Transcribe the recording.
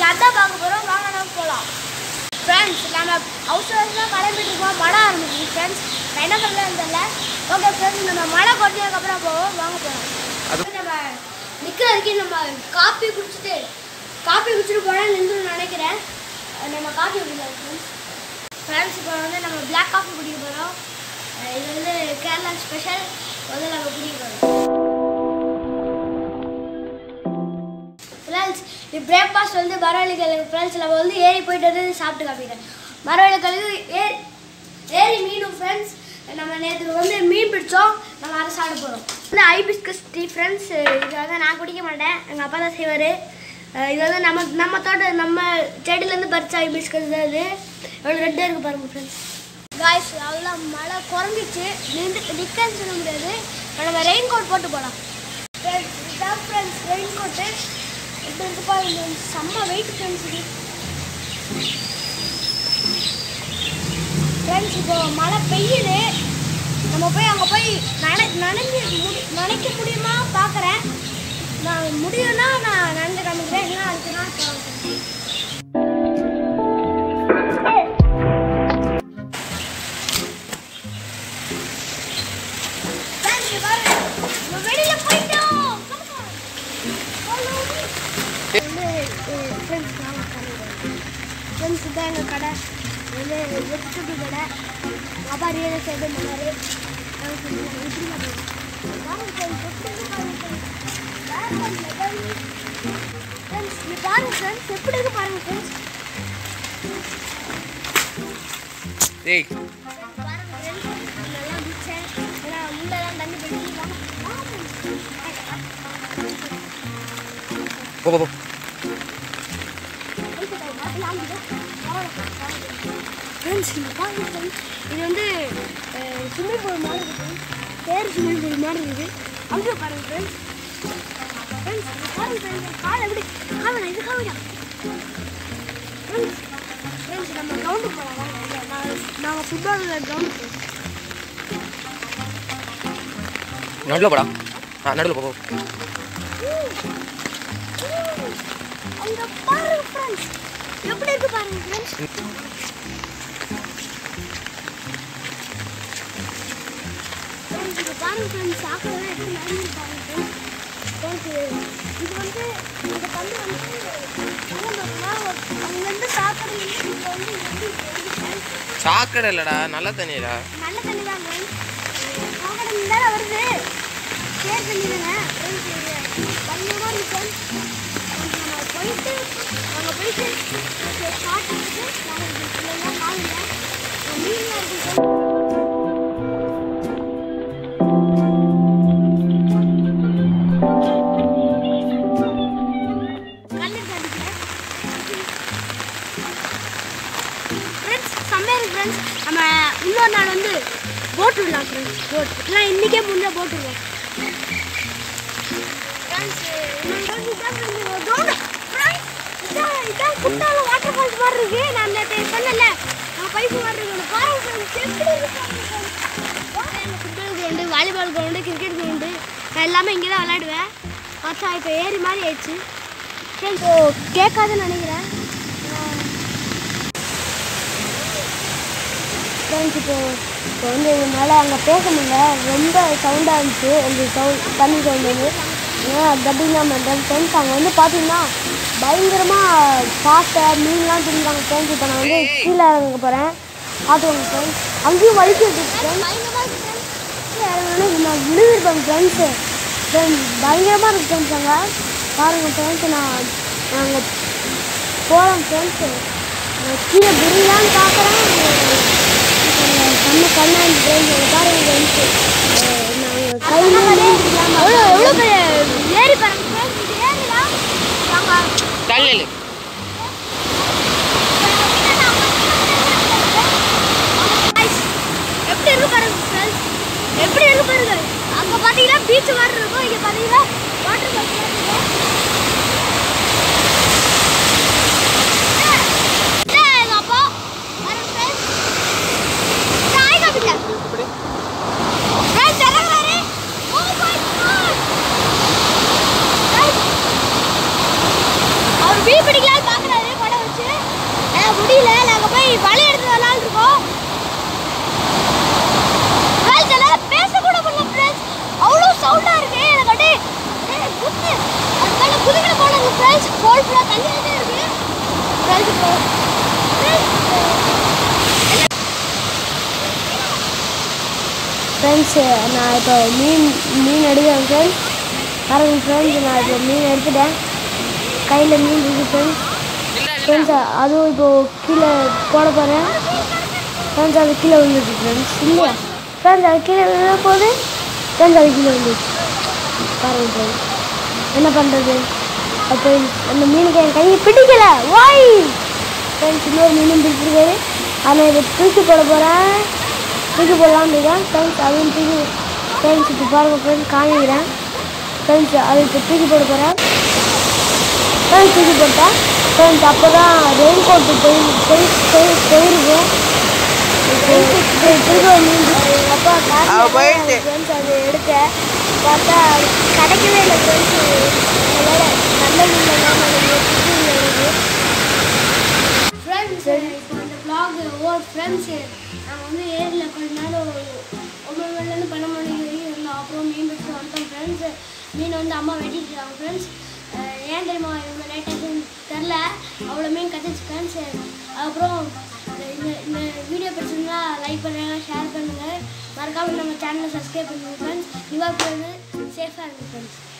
இன்னைக்கு அதான் பார்க்க போகிறோம் வாங்க நம்ம போகலாம் ஃப்ரெண்ட்ஸ் நம்ம அவசரமாக கிளம்பிட்டு இருக்கோம் மழை ஆரம்பிச்சு ஃப்ரெண்ட்ஸ் நான் என்ன சொல்ல தெரியல ஓகே ஃப்ரெண்ட்ஸ் நம்ம மழை கொட்டினதுக்கப்புறம் போவோம் வாங்க போகலாம் அது- நம்ம நிற்கிற வரைக்கும் நம்ம காப்பி குடிச்சிட்டு காப்பி குடிச்சிட்டு போனால் நின்று நினைக்கிறேன் நம்ம காப்பி குடிக்கலாம் ஃப்ரெண்ட்ஸ் ஃப்ரெண்ட்ஸ் இப்போ வந்து நம்ம பிளாக் காஃபி குடிக்க போகிறோம் இது வந்து கேரளா ஸ்பெஷல் வந்து நம்ம குடிக்க போகிறோம் ஃப்ரெண்ட்ஸ் இது பிரேக்ஃபாஸ்ட் வந்து மரவள்ளி கிழங்கு ஃப்ரெண்ட்ஸ் நம்ம வந்து ஏரி போயிட்டு வந்து சாப்பிட்டு காப்பிக்கிறேன் மரவள்ளி கிழங்கு ஏரி ஏரி மீனும் ஃப்ரெண்ட்ஸ் நம்ம நேற்று வந்து மீன் பிடிச்சோம் நம்ம அதை சாப்பிட போகிறோம் வந்து ஐபிஸ்கஸ் டீ ஃப்ரெண்ட்ஸ் இது வந்து நான் குடிக்க மாட்டேன் எங்கள் அப்பா தான் செய்வார் இது வந்து நம்ம நம்ம தோட்ட நம்ம செடியிலேருந்து பறிச்ச ஐபிஸ்கஸ் தான் இது எவ்வளோ ரெட்டாக இருக்குது பாருங்க ஃப்ரெண்ட்ஸ் காய்ஸ் அவ்வளோ மழை குறைஞ்சிச்சு நின்று நிற்கன்னு சொல்ல முடியாது நம்ம ரெயின் கோட் போட்டு போகலாம் ஃப்ரெண்ட்ஸ் இதான் ஃப்ரெண்ட்ஸ் ரெயின் கோட்டு இப்போ இருக்கு பாருங்க செம்ம வெயிட் ஃப்ரெண்ட்ஸ் இது ஃப்ரெண்ட்ஸ் இப்போ மழை பெய்யுது நம்ம போய் அங்கே போய் நனை நனைஞ்சு முடி நனைக்க முடியுமா பார்க்குறேன் நான் முடியும்னா நான் நனைஞ்சு காமிக்கிறேன் இல்லைன்னா அதுக்கு நான் போகிறேன் Friends, இங்க பாருங்க. நம்ம வெளியில போயிட்டோம். Come on. Follow me. வந்து, அஹ், friends, நாங்க கிளம்புறோம். Friends, இதான் எங்க கடை. இது வெஜிடபிள் கடை. எங்க அப்பா real estate பண்ணாரு. நாங்க சொன்னோம், இப்படி பண்ணோம். பாருங்க friends, எப்படி இருக்கு பாருங்க friends. வேற level. Friends, இங்க பாருங்க friends, எப்படி இருக்கு பாருங்க friends. டேய் பாருங்க friends, நல்லா இருந்துச்சு. ஏன்னா, உள்ளெல்லாம் தண்ணி போயிட்டு வாங்க. வாங்க friends. போ போ போ ஃப்ரெண்ட்ஸ் இந்த பாருங்க ஃப்ரெண்ட்ஸ் இது வந்து ஸ்விம்மிங் பூல் மாதிரி இருக்குது பேர் ஸ்விம்மிங் பூல் மாதிரி இருக்குது அங்கே பாருங்க ஃப்ரெண்ட்ஸ் ஃப்ரெண்ட்ஸ் பாருங்க ஃப்ரெண்ட்ஸ் கால் எப்படி காவிடா இது காவிடா ஃப்ரெண்ட்ஸ் ஃப்ரெண்ட்ஸ் நம்ம கிரவுண்டு போகலாம் வாங்க நான் நாங்கள் ஃபுட்பாலில் கிரவுண்டு போகிறோம் நடுவில் போடா ஆ நடுவில் போ போ அங்கே பாருங்க ஃப்ரெண்ட்ஸ் எப்படி இருக்கு பாருங்க ஃப்ரெண்ட்ஸ் ஃப்ரெண்ட்ஸ் இது பாருங்க ஃப்ரெண்ட்ஸ் சாக்கடை எப்படி நடந்து பாருங்க ஃப்ரெண்ட்ஸ் இது வந்து இந்த கல் வந்து அங்கேருந்து சாக்கடை இங்கே வந்து எப்படி போகுது friends? சாக்கடை இல்லைடா நல்ல தண்ணிடா நல்ல தண்ணி தான் ஃப்ரெண்ட்ஸ் சாக்கடை இருந்தாலும் வருது சேர் தண்ணி தானே ஃப்ரெண்ட்ஸ் இது பயங்கரமாக இருக்கு ஃப்ரெண்ட்ஸ் நம்ம போயிட்டு நாங்கள் போயிட்டு சாப்பிட்டு நாங்கள் பிள்ளைங்க காலையில் மீன்லாம் இருக்கு friends. கண்ணுக்கு அடிக்கல ஃப்ரெண்ட்ஸ் செம்மையாக இருக்கு ஃப்ரெண்ட்ஸ் நம்ம இன்னொரு நாள் வந்து போட் விடலாம் ஃப்ரெண்ட்ஸ் போட் இல்லை இன்றைக்கே முடிஞ்சால் போட் விடலாம் ஃப்ரெண்ட்ஸ் இதான் இதான் குட்டால வாட்டர் ஃபால்ஸ் மாதிரி இருக்கு நான் நேற்று சொன்னேன்ல நான் பைப்பு மாதிரி இருக்கு பாருங்க ஃப்ரெண்ட்ஸ் எப்படி இருக்கு football ground volleyball ground cricket ground நான் எல்லாமே இங்கே தான் விளையாடுவேன் மச்சா இப்போ ஏரி மாதிரி ஆயிடுச்சு ஃப்ரெண்ட்ஸ் கேட்காதுன்னு நினைக்கிறேன் ஃப்ரெண்ட்ஸ் இப்போ இப்போ வந்து என்னால் அங்கே பேச முடியல ரொம்ப சவுண்டாக இருந்துச்சு அந்த சவுண்ட் தண்ணி சவுண்ட் வந்து ஏன்னா டப்பிங் தான் பண்ணுறேன் ஃப்ரெண்ட்ஸ் அங்கே வந்து பார்த்தீங்கன்னா பயங்கரமாக பாட்டை மீன்லாம் தின்றாங்க ஃப்ரெண்ட்ஸ் இப்போ நான் வந்து கீழே இறங்க போகிறேன் பார்த்துக்கோங்க ஃப்ரெண்ட்ஸ் அங்கேயும் வலிக்கு வச்சுருக்கேன் நான் விழுந்திருப்பேன் ஃப்ரெண்ட்ஸு ஃப்ரெண்ட்ஸ் பயங்கரமாக இருக்கு ஃப்ரெண்ட்ஸ் அங்கே பாருங்கள் ஃப்ரெண்ட்ஸ் நான் நாங்கள் போகிறோம் ஃப்ரெண்ட்ஸு கீழே விரியலான்னு பார்க்குறேன் செம்ம கண்ணாடி ஃப்ரெண்ட்ஸ் பாருங்க ஃப்ரெண்ட்ஸு நாங்கள் கையில் எவ்வளோ எவ்வளோ பெரிய ஏரி பாருங்க ஃப்ரெண்ட்ஸ் இது ஏரிலாம் நாங்கள் தள்ளி இல்லை எப்படி இருக்கு பாருங்க ஃப்ரெண்ட்ஸ் எப்படி இருக்கு பாருங்க அங்க பாத்தீங்கன்னா பீச் மாதிரி இருக்கும் இங்க பாத்தீங்கன்னா வாட்டர் பார்க் மாதிரி இருக்கும் இல்ல, எங்க அப்பா பாருங்க friends. சாய் காமிங்க. Friends, இறங்குறாரு. Oh my God. Friends, அவர் மீன் பிடிக்கலாம்னு பாக்குறாரு கழிச்சு ஃப்ரெண்ட்ஸு நான் இப்போ மீன் மீன் எடுக்கிறேன் ஃப்ரெண்ட்ஸ் பாருங்க ஃப்ரெண்ட்ஸ் நான் இப்போ மீன் எடுத்துட்டேன் கையில் மீன் இருக்கு ஃப்ரெண்ட்ஸ் ஃப்ரெண்ட்ஸ் அதுவும் இப்போ கீழே போட போகிறேன் ஃப்ரெண்ட்ஸ் அது கீழே விழுந்துச்சு ஃப்ரெண்ட்ஸ் இல்லையா ஃப்ரெண்ட்ஸ் அது கீழே விழுந்த போது ஃப்ரெண்ட்ஸ் அது கீழே விழுந்துச்சு பாருங்க ஃப்ரெண்ட்ஸ் என்ன பண்ணுறது அப்போ அந்த மீனுக்கு என் கையை பிடிக்கல வாய் ஃப்ரெண்ட்ஸ் இன்னொரு மீனும் பிடிச்சிருக்காரு ஆனால் இதை தூக்கி போட போகிறேன் தூக்கி போடலான்னு இருக்கேன் ஃப்ரெண்ட்ஸ் அதுவும் தூக்கி ஃப்ரெண்ட்ஸ் இப்போ பாருங்க ஃப்ரெண்ட்ஸ் காமிக்கிறேன் ஃப்ரெண்ட்ஸ் அது இப்போ தூக்கி போட போகிறேன் ஃப்ரெண்ட்ஸ் தூக்கி போட்டேன் ஃப்ரெண்ட்ஸ் அப்போ தான் ரெயின் கோட்டு போய் போய் போய் போயிருக்கும் இப்போ இப்போ திரும்ப மீன் எங்கள் அப்பா அவ போயிடுச்சு. ஃப்ரெண்ட்ஸ் அதை எடுத்தேன் பார்த்தா அது கிடைக்கவே இல்லை ஃப்ரெண்ட்ஸ் அதனால நல்ல மீன் இல்லாமல் எனக்கு ஃப்ரெண்ட்ஸ் இப்போ இந்த vlog ஓ ஃப்ரெண்ட்ஸு நாங்கள் வந்து ஏரியில் கொஞ்ச நேரம் ஒம்பது மணிலேருந்து பன்னெண்டு மணி வரைக்கும் இருந்தோம் அப்புறம் மீன் பிடிச்சி வந்துட்டோம் ஃப்ரெண்ட்ஸு மீன் வந்து அம்மா வெட்டிட்டுருக்காங்க ஃப்ரெண்ட்ஸ் ஏன் தெரியுமா இவ்வளோ லேட்டாக தெரில அவ்வளோ மீன் கற்றுச்சு ஃப்ரெண்ட்ஸ் அப்புறம் இந்த இந்த வீடியோ பிடிச்சிருந்தா லைக் பண்ணுங்கள் ஷேர் பண்ணுங்கள் மறக்காமல் நம்ம சேனலை சப்ஸ்கிரைப் பண்ணுங்கள் ஃப்ரெண்ட்ஸ் நிவா வந்து சேஃபாக இருக்குது ஃப்ரெண்ட்ஸ்